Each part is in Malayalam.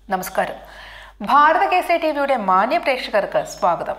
നമസ്കാരം ഭാരത കേസരി ടി വിയുടെ മാന്യ പ്രേക്ഷകർക്ക് സ്വാഗതം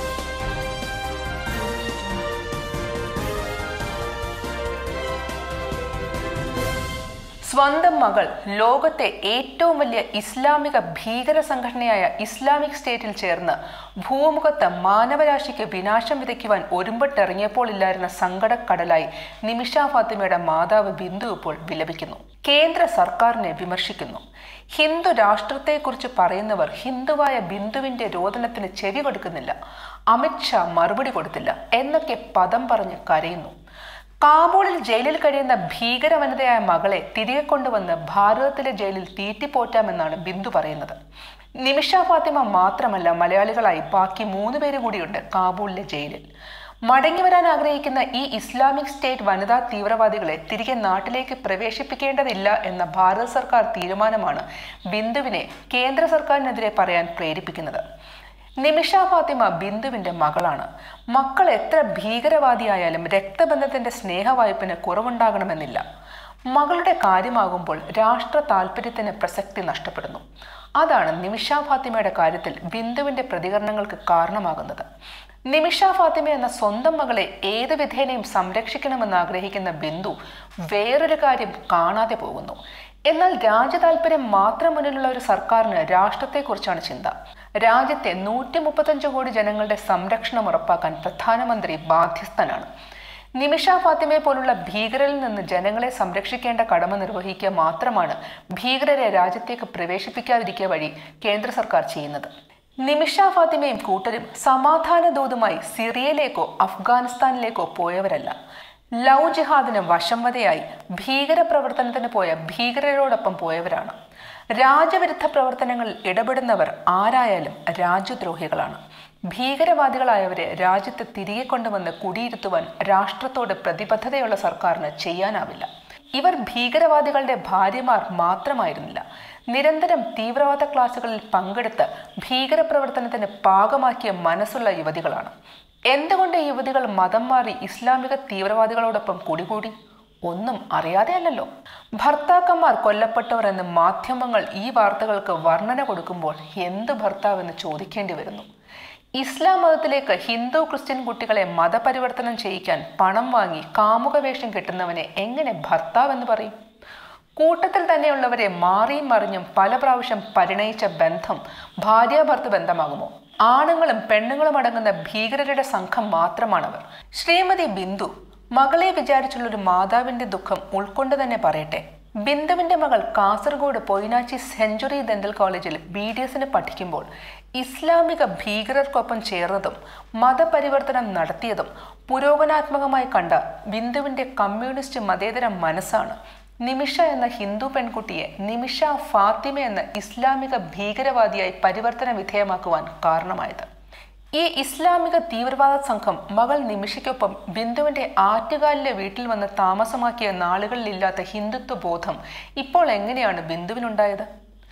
സ്വന്തം മകൾ ലോകത്തെ ഏറ്റവും വലിയ ഇസ്ലാമിക ഭീകര സംഘടനയായ ഇസ്ലാമിക് സ്റ്റേറ്റിൽ ചേർന്ന് ഭൂമുഖത്ത് മാനവരാശിക്ക് വിനാശം വിതയ്ക്കുവാൻ ഒരുമ്പെട്ടിറങ്ങിയപ്പോൾ ഇല്ലായിരുന്ന സങ്കടക്കടലായി നിമിഷ ഫാത്തിമയുടെ മാതാവ് ബിന്ദു ഇപ്പോൾ വിലപിക്കുന്നു കേന്ദ്ര സർക്കാരിനെ വിമർശിക്കുന്നു ഹിന്ദു രാഷ്ട്രത്തെക്കുറിച്ച് പറയുന്നവർ ഹിന്ദുവായ ബിന്ദുവിന്റെ രോദനത്തിന് ചെവി കൊടുക്കുന്നില്ല അമിത്ഷാ മറുപടി കൊടുത്തില്ല എന്നൊക്കെ പദം പറഞ്ഞ് കരയുന്നു കാബൂളിൽ ജയിലിൽ കഴിയുന്ന ഭീകര വനിതയായ മകളെ തിരികെ കൊണ്ടുവന്ന് ഭാരതത്തിലെ ജയിലിൽ തീറ്റിപ്പോറ്റാമെന്നാണ് ബിന്ദു പറയുന്നത് നിമിഷ ഫാത്തിമ മാത്രമല്ല മലയാളികളായി ബാക്കി മൂന്ന് പേര് കൂടിയുണ്ട് കാബൂളിലെ ജയിലിൽ മടങ്ങി വരാൻ ആഗ്രഹിക്കുന്ന ഈ ഇസ്ലാമിക് സ്റ്റേറ്റ് വനിതാ തീവ്രവാദികളെ തിരികെ നാട്ടിലേക്ക് പ്രവേശിപ്പിക്കേണ്ടതില്ല എന്ന ഭാരത സർക്കാർ തീരുമാനമാണ് ബിന്ദുവിനെ കേന്ദ്ര സർക്കാരിനെതിരെ പറയാൻ പ്രേരിപ്പിക്കുന്നത് നിമിഷ ഫാത്തിമ ബിന്ദുവിന്റെ മകളാണ് മക്കൾ എത്ര ഭീകരവാദിയായാലും രക്തബന്ധത്തിന്റെ സ്നേഹവായ്പിന് കുറവുണ്ടാകണമെന്നില്ല മകളുടെ കാര്യമാകുമ്പോൾ രാഷ്ട്ര താല്പര്യത്തിന് പ്രസക്തി നഷ്ടപ്പെടുന്നു അതാണ് നിമിഷ ഫാത്തിമയുടെ കാര്യത്തിൽ ബിന്ദുവിന്റെ പ്രതികരണങ്ങൾക്ക് കാരണമാകുന്നത് നിമിഷ ഫാത്തിമ എന്ന സ്വന്തം മകളെ ഏത് വിധേനയും സംരക്ഷിക്കണമെന്ന് ആഗ്രഹിക്കുന്ന ബിന്ദു വേറൊരു കാര്യം കാണാതെ പോകുന്നു എന്നാൽ രാജ്യ താല്പര്യം മാത്രം മുന്നിലുള്ള ഒരു സർക്കാരിന് രാഷ്ട്രത്തെക്കുറിച്ചാണ് ചിന്ത രാജ്യത്തെ നൂറ്റി മുപ്പത്തഞ്ച് കോടി ജനങ്ങളുടെ സംരക്ഷണം ഉറപ്പാക്കാൻ പ്രധാനമന്ത്രി ബാധ്യസ്ഥനാണ് നിമിഷ ഫാത്തിമയെ പോലുള്ള ഭീകരരിൽ നിന്ന് ജനങ്ങളെ സംരക്ഷിക്കേണ്ട കടമ നിർവഹിക്കുക മാത്രമാണ് ഭീകരരെ രാജ്യത്തേക്ക് പ്രവേശിപ്പിക്കാതിരിക്കുക വഴി കേന്ദ്ര സർക്കാർ ചെയ്യുന്നത് നിമിഷ ഫാത്തിമയും കൂട്ടരും സമാധാന ദൂതുമായി സിറിയയിലേക്കോ അഫ്ഗാനിസ്ഥാനിലേക്കോ പോയവരല്ല ലവ് ജിഹാദിന് വശംവതയായി ഭീകര പ്രവർത്തനത്തിന് പോയ ഭീകരരോടൊപ്പം പോയവരാണ് രാജ്യവിരുദ്ധ പ്രവർത്തനങ്ങളിൽ ഇടപെടുന്നവർ ആരായാലും രാജ്യദ്രോഹികളാണ് ഭീകരവാദികളായവരെ രാജ്യത്ത് തിരികെ കൊണ്ടുവന്ന് കുടിയിരുത്തുവാൻ രാഷ്ട്രത്തോട് പ്രതിബദ്ധതയുള്ള സർക്കാരിന് ചെയ്യാനാവില്ല ഇവർ ഭീകരവാദികളുടെ ഭാര്യമാർ മാത്രമായിരുന്നില്ല നിരന്തരം തീവ്രവാദ ക്ലാസുകളിൽ പങ്കെടുത്ത് ഭീകരപ്രവർത്തനത്തിന് പാകമാക്കിയ മനസ്സുള്ള യുവതികളാണ് എന്തുകൊണ്ട് ഈ യുവതികൾ മതം മാറി ഇസ്ലാമിക തീവ്രവാദികളോടൊപ്പം കൂടികൂടി ഒന്നും അറിയാതെയല്ലല്ലോ ഭർത്താക്കന്മാർ കൊല്ലപ്പെട്ടവർ എന്ന് മാധ്യമങ്ങൾ ഈ വാർത്തകൾക്ക് വർണ്ണന കൊടുക്കുമ്പോൾ എന്ത് ഭർത്താവെന്ന് ചോദിക്കേണ്ടി വരുന്നു ഇസ്ലാം മതത്തിലേക്ക് ഹിന്ദു ക്രിസ്ത്യൻ കുട്ടികളെ മതപരിവർത്തനം ചെയ്യിക്കാൻ പണം വാങ്ങി കാമുക വേഷം കെട്ടുന്നവനെ എങ്ങനെ ഭർത്താവ് എന്ന് പറയും കൂട്ടത്തിൽ തന്നെയുള്ളവരെ മാറിയും മറിഞ്ഞും പല പ്രാവശ്യം പരിണയിച്ച ബന്ധം ഭാര്യാഭർത്തൃ ബന്ധമാകുമോ ആണുങ്ങളും പെണ്ണുങ്ങളും അടങ്ങുന്ന ഭീകരരുടെ സംഘം മാത്രമാണവർ ശ്രീമതി ബിന്ദു മകളെ വിചാരിച്ചുള്ളൊരു മാതാവിന്റെ ദുഃഖം ഉൾക്കൊണ്ട് തന്നെ പറയട്ടെ ബിന്ദുവിന്റെ മകൾ കാസർഗോഡ് പൊയിനാച്ചി സെഞ്ചുറി ദന്തൽ കോളേജിൽ ബി ഡി എസിന് പഠിക്കുമ്പോൾ ഇസ്ലാമിക ഭീകരർക്കൊപ്പം ചേർന്നതും മതപരിവർത്തനം നടത്തിയതും പുരോഗനാത്മകമായി കണ്ട ബിന്ദുവിന്റെ കമ്മ്യൂണിസ്റ്റ് മതേതര മനസ്സാണ് നിമിഷ എന്ന ഹിന്ദു പെൺകുട്ടിയെ നിമിഷ ഫാത്തിമ എന്ന ഇസ്ലാമിക ഭീകരവാദിയായി പരിവർത്തന വിധേയമാക്കുവാൻ കാരണമായത് ഈ ഇസ്ലാമിക തീവ്രവാദ സംഘം മകൾ നിമിഷയ്ക്കൊപ്പം ബിന്ദുവിന്റെ ആറ്റുകാലിലെ വീട്ടിൽ വന്ന് താമസമാക്കിയ നാളുകളിലില്ലാത്ത ഹിന്ദുത്വ ബോധം ഇപ്പോൾ എങ്ങനെയാണ് ബിന്ദുവിനുണ്ടായത്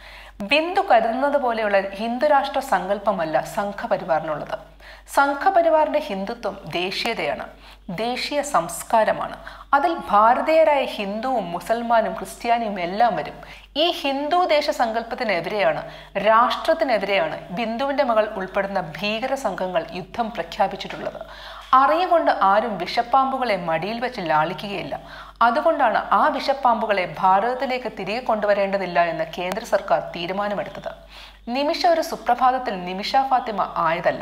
ബിന്ദു കരുതുന്നത് പോലെയുള്ള ഹിന്ദുരാഷ്ട്ര സങ്കല്പമല്ല സംഘപരിവാറിനുള്ളത് സംഘപരിവാറിന്റെ ഹിന്ദുത്വം ദേശീയതയാണ് ദേശീയ സംസ്കാരമാണ് അതിൽ ഭാരതീയരായ ഹിന്ദുവും മുസൽമാനും ക്രിസ്ത്യാനിയും എല്ലാം വരും ഈ ഹിന്ദു ദേശ സങ്കല്പത്തിനെതിരെയാണ് രാഷ്ട്രത്തിനെതിരെയാണ് ബിന്ദുവിന്റെ മകൾ ഉൾപ്പെടുന്ന ഭീകര സംഘങ്ങൾ യുദ്ധം പ്രഖ്യാപിച്ചിട്ടുള്ളത് അറിയുകൊണ്ട് ആരും വിഷപ്പാമ്പുകളെ മടിയിൽ വെച്ച് ലാളിക്കുകയില്ല അതുകൊണ്ടാണ് ആ വിഷപ്പാമ്പുകളെ ഭാരതത്തിലേക്ക് തിരികെ കൊണ്ടുവരേണ്ടതില്ല എന്ന് കേന്ദ്ര സർക്കാർ തീരുമാനമെടുത്തത് നിമിഷ ഒരു സുപ്രഭാതത്തിൽ നിമിഷ ഫാത്തിമ ആയതല്ല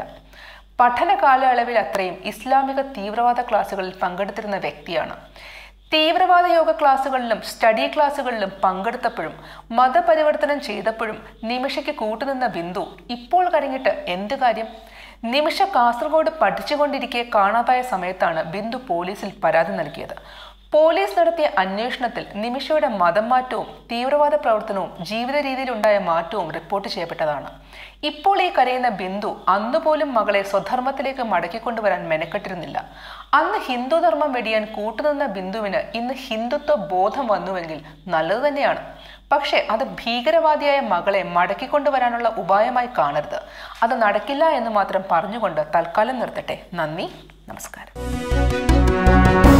പഠന കാലയളവിൽ അത്രയും ഇസ്ലാമിക തീവ്രവാദ ക്ലാസുകളിൽ പങ്കെടുത്തിരുന്ന വ്യക്തിയാണ് തീവ്രവാദ യോഗ ക്ലാസുകളിലും സ്റ്റഡി ക്ലാസുകളിലും പങ്കെടുത്തപ്പോഴും മതപരിവർത്തനം ചെയ്തപ്പോഴും നിമിഷയ്ക്ക് കൂട്ടുനിന്ന ബിന്ദു ഇപ്പോൾ കഴിഞ്ഞിട്ട് എന്ത് കാര്യം നിമിഷ കാസർഗോഡ് പഠിച്ചുകൊണ്ടിരിക്കെ കാണാതായ സമയത്താണ് ബിന്ദു പോലീസിൽ പരാതി നൽകിയത് പോലീസ് നടത്തിയ അന്വേഷണത്തിൽ നിമിഷയുടെ മതം മാറ്റവും തീവ്രവാദ പ്രവർത്തനവും ജീവിത രീതിയിലുണ്ടായ മാറ്റവും റിപ്പോർട്ട് ചെയ്യപ്പെട്ടതാണ് ഇപ്പോൾ ഈ കരയുന്ന ബിന്ദു അന്നുപോലും മകളെ സ്വധർമ്മത്തിലേക്ക് മടക്കിക്കൊണ്ടുവരാൻ മെനക്കെട്ടിരുന്നില്ല അന്ന് ഹിന്ദുധർമ്മം വെടിയാൻ കൂട്ടുനിന്ന ബിന്ദുവിന് ഇന്ന് ഹിന്ദുത്വ ബോധം വന്നുവെങ്കിൽ നല്ലത് തന്നെയാണ് പക്ഷേ അത് ഭീകരവാദിയായ മകളെ മടക്കിക്കൊണ്ടുവരാനുള്ള ഉപായമായി കാണരുത് അത് നടക്കില്ല എന്ന് മാത്രം പറഞ്ഞുകൊണ്ട് തൽക്കാലം നിർത്തട്ടെ നന്ദി നമസ്കാരം